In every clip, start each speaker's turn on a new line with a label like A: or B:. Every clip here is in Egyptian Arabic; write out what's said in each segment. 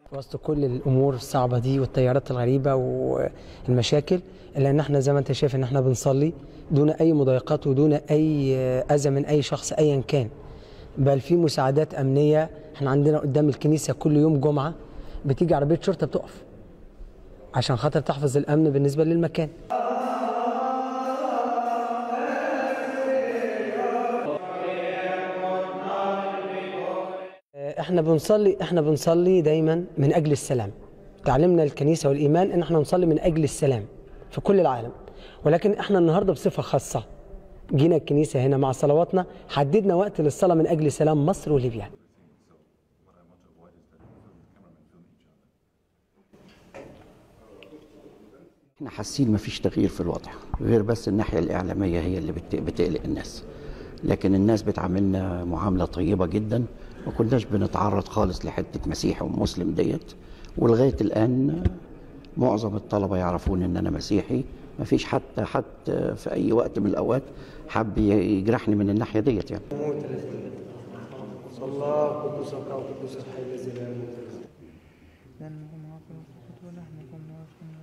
A: وسط كل الامور الصعبه دي والتيارات الغريبه والمشاكل الا ان احنا زي ما انت شايف ان احنا بنصلي دون اي مضايقات ودون اي اذى من اي شخص ايا كان بل في مساعدات امنيه احنا عندنا قدام الكنيسه كل يوم جمعه بتيجي عربيه شرطه بتقف عشان خاطر تحفظ الامن بالنسبه للمكان احنا بنصلي احنا بنصلي دايما من اجل السلام تعلمنا الكنيسه والايمان ان احنا نصلي من اجل السلام في كل العالم ولكن احنا النهارده بصفه خاصه جينا الكنيسه هنا مع صلواتنا حددنا وقت للصلاه من اجل سلام مصر وليبيا
B: احنا حاسين مفيش تغيير في الوضع غير بس الناحيه الاعلاميه هي اللي بت- بتقلق الناس لكن الناس بتعاملنا معامله طيبه جدا ما كناش بنتعرض خالص لحته مسيحي ومسلم ديت ولغايه الان معظم الطلبه يعرفون ان انا مسيحي مفيش حتى حد في اي وقت من الاوقات حب يجرحني من الناحيه ديت يعني
C: لأنكم عقلوا فقط ولحمكم وعرفنا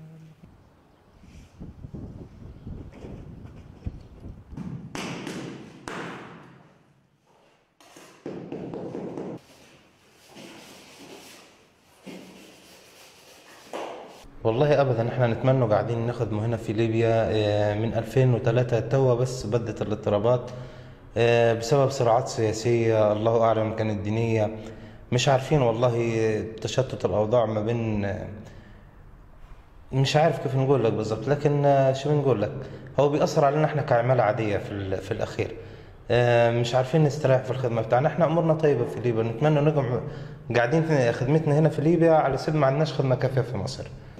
D: والله ابدا احنا نتمنى قاعدين نخدموا هنا في ليبيا آه، من 2003 توا بس بدت الاضطرابات آه، بسبب صراعات سياسية الله اعلم كانت دينية مش عارفين والله آه، تشتت الاوضاع ما بين آه، مش عارف كيف نقول لك بالضبط لكن آه، شو بنقول لك هو بيأثر علينا احنا كعمالة عادية في ال- في الأخير آه، مش عارفين نستريح في الخدمة بتاعنا احنا أمورنا طيبة في ليبيا نتمنى نقعد قاعدين في خدمتنا هنا في ليبيا على سبيل ما عندناش خدمة كافية في مصر